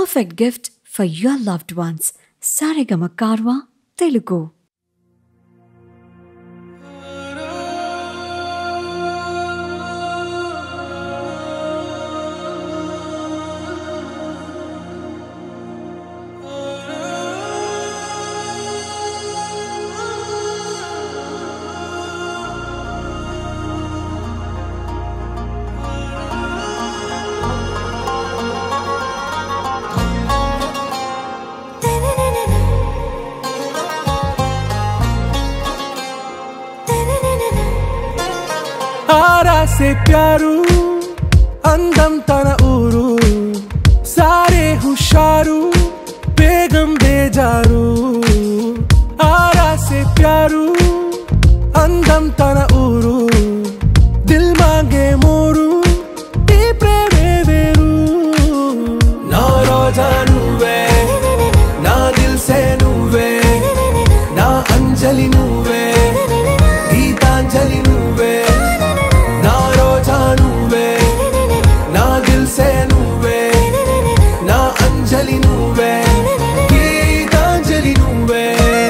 perfect gift for your loved ones. Saregama Karwa, Telugu. ఆరా से ప్యారు అందం తన ఊరు సారే హుషారు బేగం బేజారు ఆరా से ప్యారు అందం తన ఊరు దిల్ మాంగే మోరు ఈ ప్రేమే వేరు నా రోజా నువ్వే నా దిల్ సే నువ్వే నా అంజలి నువ్వే గీతాంజలి నువ్వే నా రోజా నువ్వే నా దిల్ సే నువ్వే నా అంజలి నువ్వే గీతాంజలి నువ్వే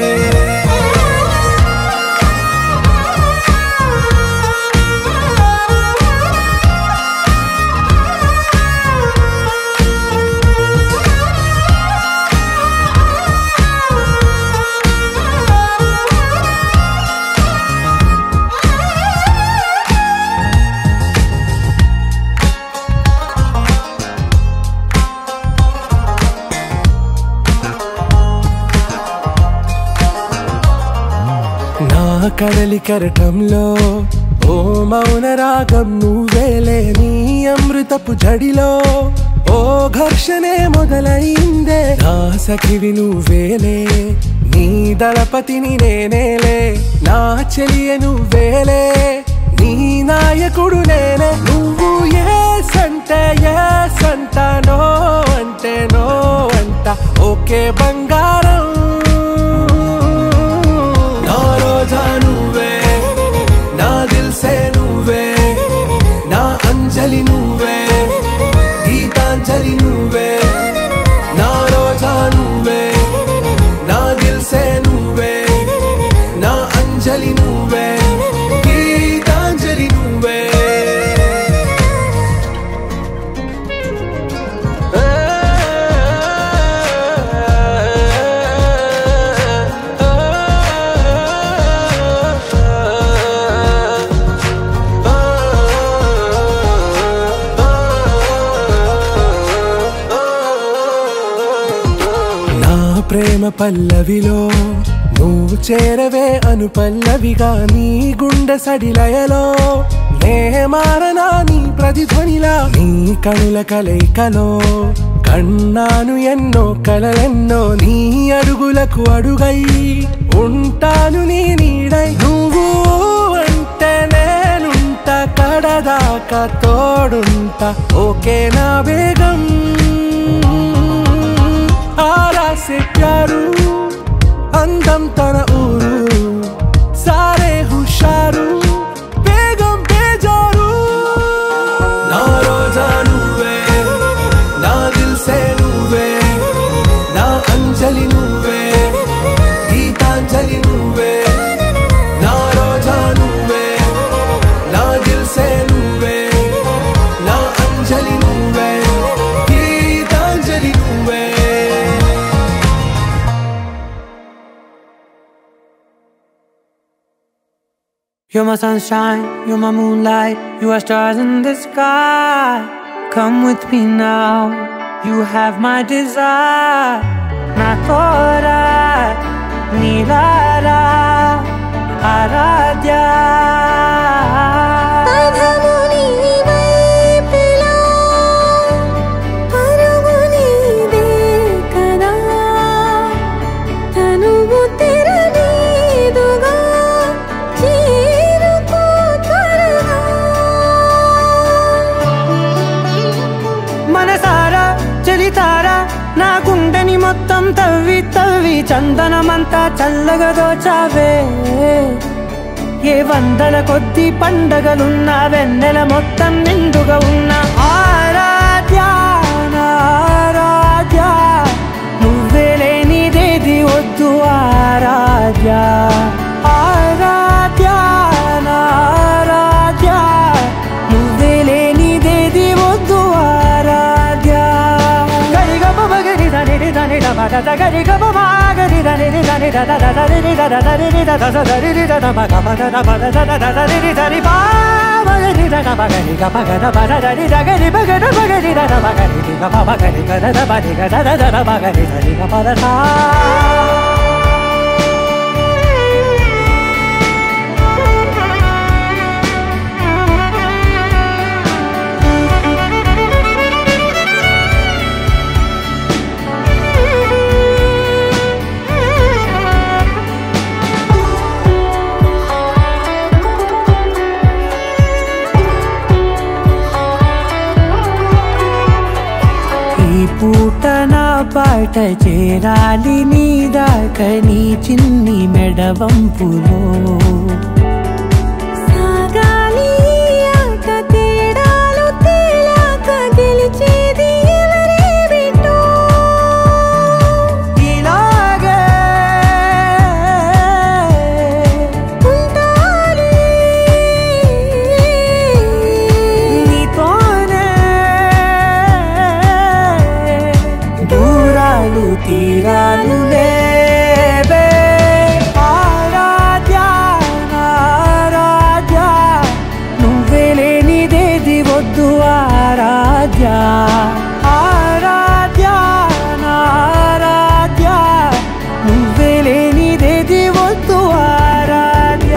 నా కడలి కరటంలో ఓ మౌన రాగం నువ్వేలే నీ అమృతపు జడిలో ఓ ఘర్షణే మొదలైందే నా సఖివి నువ్వేలే నీ దళపతిని నేనేలే నా చెలియ నువ్వేలే నీ నాయకుడు నేనే నువ్వు ఏ సంట ఏ సంట నో అంటే నో అంట ఓకే బంగారం నా రోజా నువ్వే నా దిల్ సే నువ్వే నా అంజలి నువ్వే గీతాంజలి నువ్వే నా రోజా నువ్వే నా దిల్ సే నువ్వే నా అంజలి నువ్వే గీతాంజలి నువ్వే నా ప్రేమ పల్లవిలో నువ్వు చేరవే అను పల్లవిగా నీ గుండె సడిలయలో నే మారనా నీ ప్రతిధ్వనిలా నీ కనుల కలయికలో కన్నాను ఎన్నో కలలెన్నో నీ అడుగులకు అడుగై ఉంటాను నీ నీడై నువ్వు అంటే నేనుంట కడదాకా తోడుంట ఓకే నా వేగం ఆరా से ప్యారు అందం తన ఊరు సారే హుషారు బేగం బేజారు నా రోజా నువ్వే నా దిల్ సే నువ్వే నా అంజలి నువ్వే గీతాంజలి నువ్వే నా రోజా నువ్వే నా దిల్ సే నువ్వే నా అంజలి నువ్వే గీతాంజలి నువ్వే You're my sunshine, you're my moonlight, you are stars in the sky. Come with me now, you have my desire. Nakora, Nilara, Aradya. పదముని వైపులా పరుగునిదే కదా తనువు తెరనీదుగా చేరుకో త్వరగా మనసారా చలితారా నా గుండెని మొత్తం తవ్వి తవ్వి చందనమంతా చల్లగా దోచావే ఏ వందల కొద్ది పండగలున్నా వెన్నెల మొత్తం నిండుగా ఉన్న ఆరాధ్య నా ఆరాధ్య పద గరి గమ మాగరి దని ని దని ద ద ద ద రి రి ద ద ద రి రి ద ద ద ద రి రి ద ద మ గ మ ద ద ప ద ద ద ద ద రి రి ద రి పా మ గ రి ద గ మ గ రి గ ప గ ద ప ద ద రి ద గ రి ప గ ద ప గ రి ద ద మ గ రి రి గ ప మ గ రి గ ద ద ప రి గ ద ద ద ద మ గ రి ద రి గ ప ద సా ఈ పూట నా పాట చేరాలి నీ దాకా నీ చిన్ని మెడవంపులో సాగాలి ఈ ఆట తేడాలు తేలాక గెలిచేది ఎవరే బిడ్డో ఇలాగే ఉంటాలి నీతోనే దూరాలు తీరాలు లేవే ఆరాధ్య ఆరాధ్య నువ్వే లేనిదేది వద్దు ఆరాధ్య ఆరాధ్య ఆరాధ్య నువ్వే లేనిదేది వద్దు ఆరాధ్య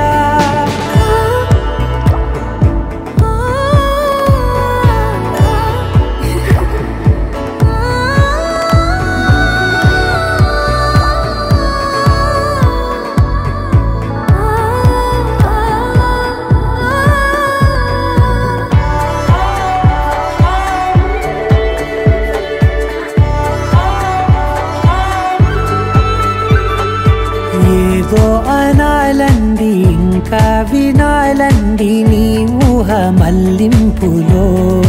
ఏదో అనాలండి ఇంకా వినాలండి నీ ఊహ మల్లింపులో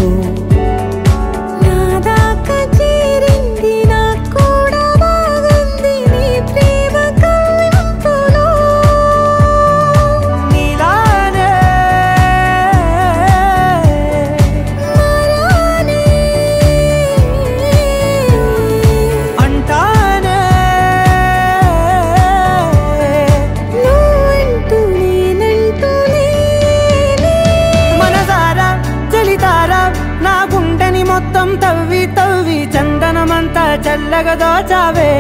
నా దాకా చేరింది నాకు కూడా బాగుంది నీ ప్రేమ కవ్వింపులో నీలానే మరానే అంటానే నువ్వంటూ నేనంటూ లేనే మనసారా చలితారా నా గుండెని మొత్తం తవ్వి తవ్వి చందనమంతా చల్లగా దోచావే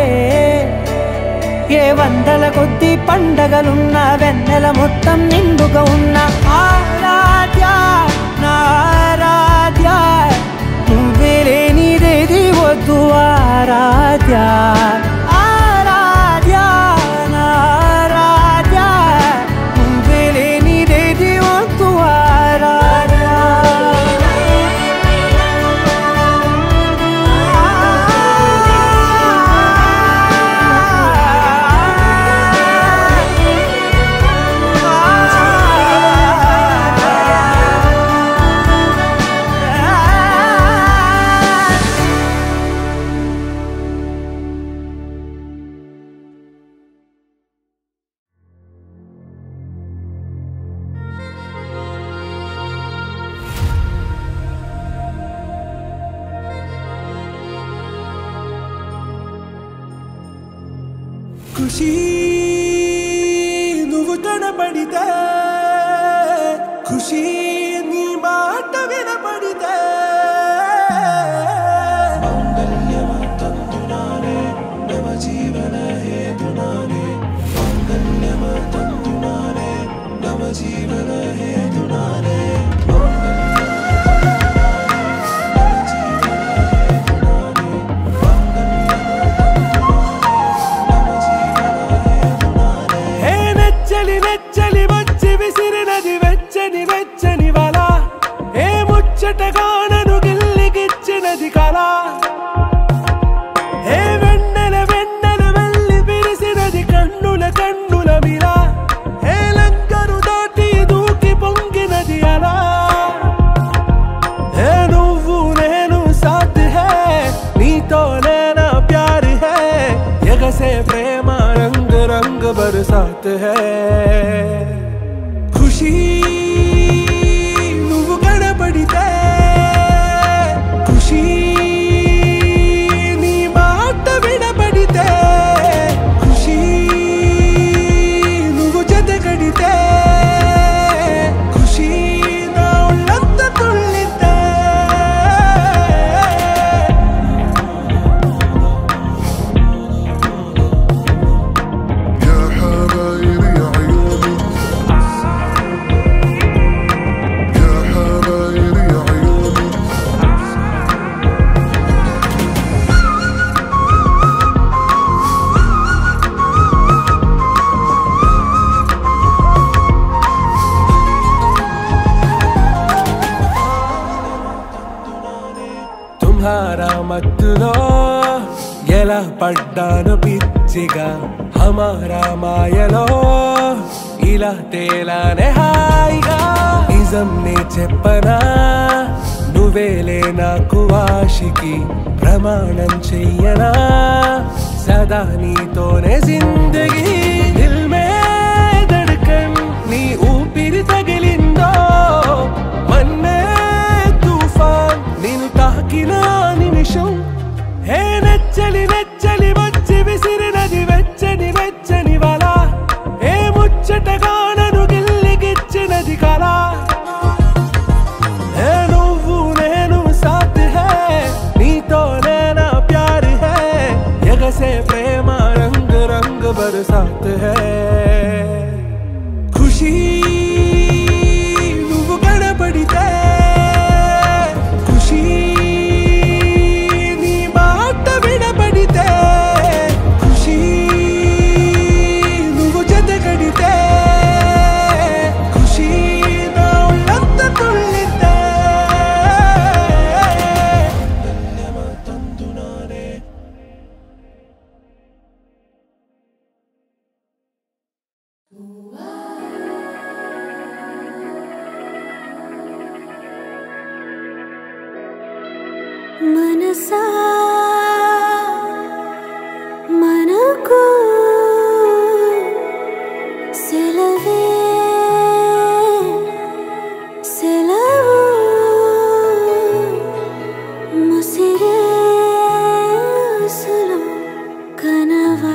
ఏ వందల కొద్ది పండగలున్న వెన్నెల మొత్తం నిండుగా ఉన్న ఆరాధ్య నా ఆరాధ్య నువ్వే లేనిదేది వద్దు ఆరాధ్య ఆరాధ్య నా ఆరాధ్య నువ్వే లేనిదేది వద్దు ఖుషి నువ్వు కనపడితే ఖుషి నీ మాట వినపడితే హే నెచ్చలి నెచ్చలి వచ్చి విసిరినది వెచ్చని వెచ్చని వల ఏ ముచ్చటగానను గిల్లిగిచ్చినది కళ ఏ వెన్నెల వెన్నెల వెళ్ళి విరిసినది కన్నుల కన్నుల మిల ఏ లంకను దాటి దూకి పొంగినది అలా ఏ నువ్వు నేను సాథ్ హే నీతోనే నా ప్యార్ హే ఎగసే ప్రేమ రంగ్ రంగ్ బరసాత్ హే ఖుషి నువ్వు కనపడితే ఖుషి నీ మాట వినపడితే ఎలా పడ్డాను పిచ్చిగా హమారా మాయలో ఇలా తేలానే హాయిగా నిజం నే చెప్పనా నువ్వేలే నాకు ఆశికి ప్రమాణం చెయ్యనా సదా నీతోనే జిందగీ దిల్ మే ధడ్కన్ నీ ఊపిరి తగిలిందో మన్నే తుఫాన్ నేను తాకిన నిమిషం హే నచ్చలి నచ్చలి వచ్చి విసిరినది వెచ్చని వెచ్చని వల ఏ ముచ్చటగా నన్ను గిల్లిగిచ్చినది కళ ఏ నువ్వు నేను సాత్ హే నీతోనే నా ప్యార్ హే ఎగసే ప్రేమ రంగ్ రంగ్ బరసాత్ హే ఖుషీ నువ్వు కనపడితే ఖుషీ నీ మాట వినపడితే ఖుషీ నువ్వు జత కడితే ఖుషీ నా ఒళ్ళంత తుళ్ళితే మనసా మనకు సెలవే సెలవు ముసిరే అసలు కనవా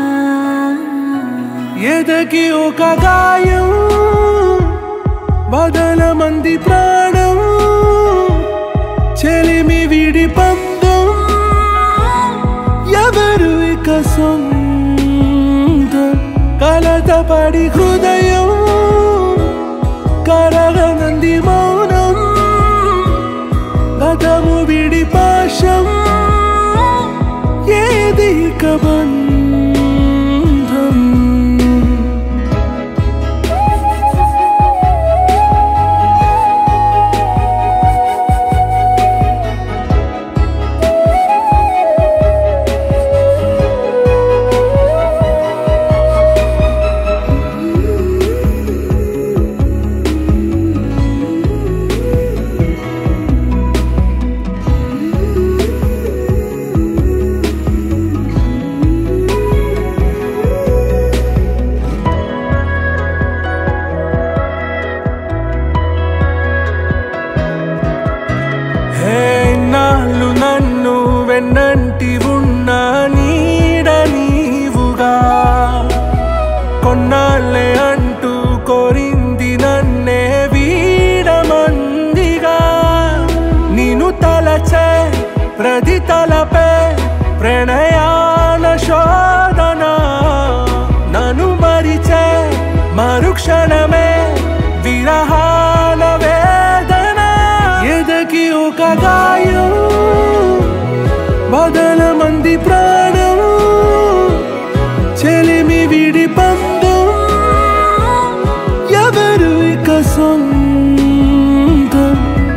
ఎదకి ఒక గాయం బదల మంది ప్రాణం చెలిమి విడి పందం ఎవరు ఇక సొంతం కలతపడి హృదయం కరగనంది మౌనం గతము విడి పాశం ఏది ఇక బంధం హే నాళ్ళు నన్ను వెన్నంటి ఉన్న నీడ నీవుగా కొన్నాళ్ళే అంటూ కోరింది నన్నే వీడమందిగా నిన్ను తలచే ప్రతి తలపే ప్రణయాన శోధన నన్ను మరిచే మరుక్షణమే విరహాల వేదన ఎదకి ఒక గాయం బదల మంది ప్రాణం చెలిమి విడి పందం ఎవరు ఇక సొంతం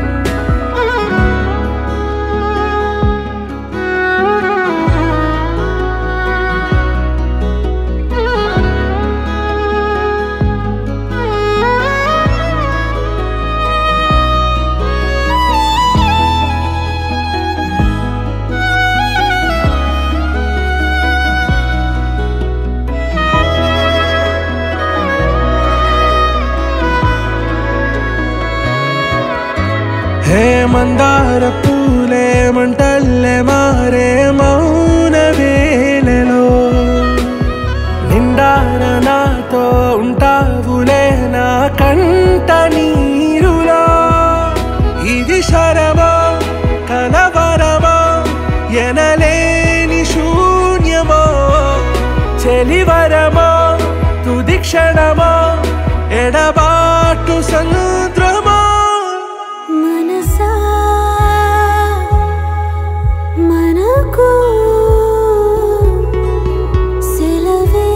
హే మందార పూలే మంటల్లే మారే మౌన వేళలో నిండార నాతో ఉంటావులే నా కంట నీరులో ఇది శరమా కలవరమా ఎనలేని శూన్యమో చెలివరమా తుది క్షణమా ఎడబాటు సముద్రమా మనసా మనకు సెలవే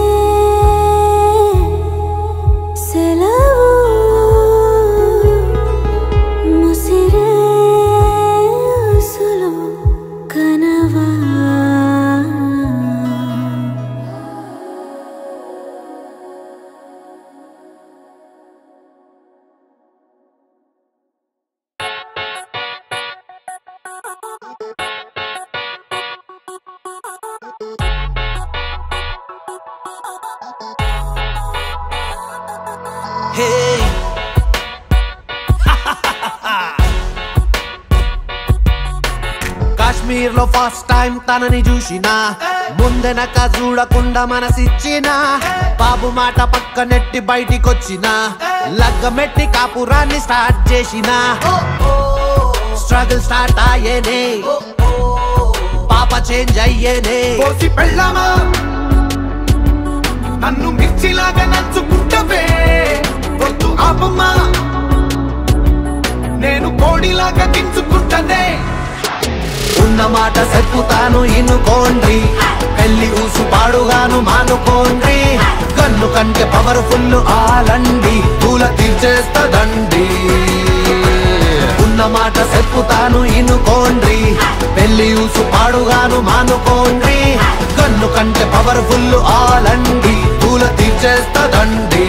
సెలవు ముసిరే అసలు కనవా హే కాశ్మీర్ లో ఫస్ట్ టైం తనని చూసిన ముందెనక చూడకుండా మనసిచ్చిన బాబు మాట పక్క నెట్టి బయటికొచ్చిన లగ్గమెట్టి కాపురాన్ని స్టార్ట్ చేసిన స్ట్రగుల్ స్టార్ట్ అయ్యేనే పాప చేంజ్ అయ్యేనే పోసి పెళ్ళామా నన్ను మిర్చిలాగా నంచుకుంటవే వద్దు ఆపమ్మా నేను కోడిలాగా దించుకుంటనే ఉన్న మాట చెప్పుతాను ఇనుకోండి పెళ్లి ఊసు పాడుగాను మానుకోండి కన్ను కంటే పవర్ఫుల్ ఆలండి పూల తీర్చేస్తదండి ఉన్న మాట చెప్పుతాను ఇనుకోండి పెళ్లి ఊసు పాడుగాను మానుకోండి కన్ను కంటే పవర్ఫుల్ ఆలండి పూల తీర్చేస్తదండి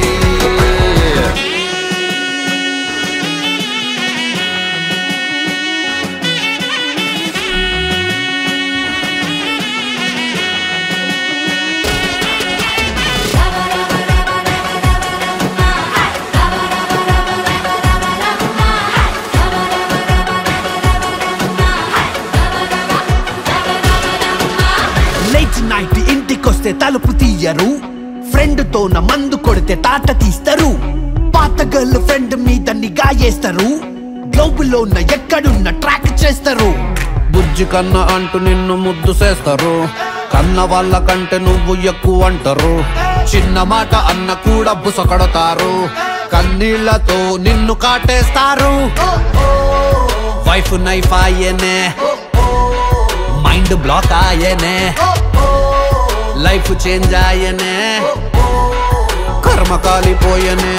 లేట్ నైట్ ఇంటికొస్తే తలుపు తీయరు ఫ్రెండ్ తో నా మందు కొడితే తాట తీస్తారు పాత గర్ల్ ఫ్రెండ్ మీద నిగా చేస్తారు గ్లోబులో ఉన్న ఎక్కడున్న ట్రాక్ చేస్తారు బుజ్జి కన్న అంటూ నిన్ను ముద్దు చేస్తారు కన్న వాళ్ళ కంటే నువ్వు ఎక్కువ అంటారు చిన్న మాట అన్న కూడా బుసకడతారు కన్నీళ్లతో నిన్ను కాటేస్తారు వైఫ్ నైఫ్ ఆయనే మైండ్ బ్లాక్ ఆయనే లైఫ్ చేంజ్ ఆయనే కర్మ కాలిపోయనే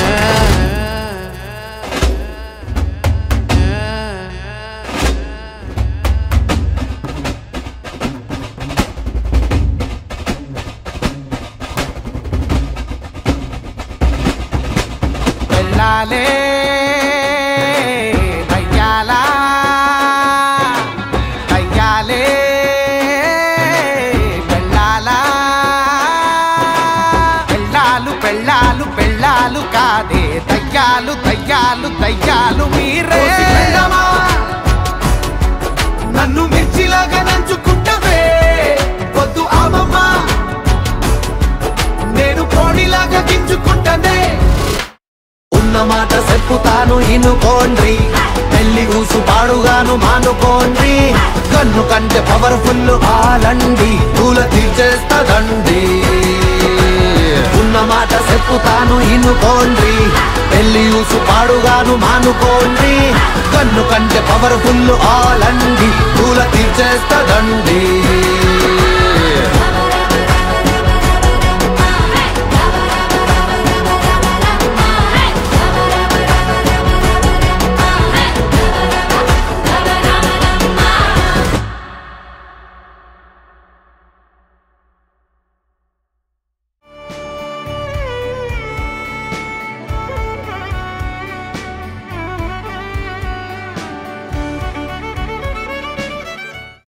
వెళ్ళాలే దయ్యాలా దయ్యాలే వెళ్ళాలా పెళ్ళాలు పెళ్ళాలు పెళ్ళాలు కాదే దయ్యాలు దయ్యాలు దయ్యాలు మీరే నన్ను మిర్చిలాగా నంచుకుంటవే వద్దు ఆమమ్మ నేను కోడిలాగా గింజుకుంటనే ఉన్న మాట చెప్పుతాను ఇనుకోండి పెళ్లి ఊసు పాడుగాను మానుకోండి కన్ను కంటే పవర్ఫుల్ ఆలండి పూల తీర్చేస్తదండి ఉన్న మాట చెప్పుతాను ఇనుకోండి పెళ్లి ఊసు పాడుగాను మానుకోండి కన్ను కంటే పవర్ఫుల్ ఆలండి పూల తీర్చేస్తదండి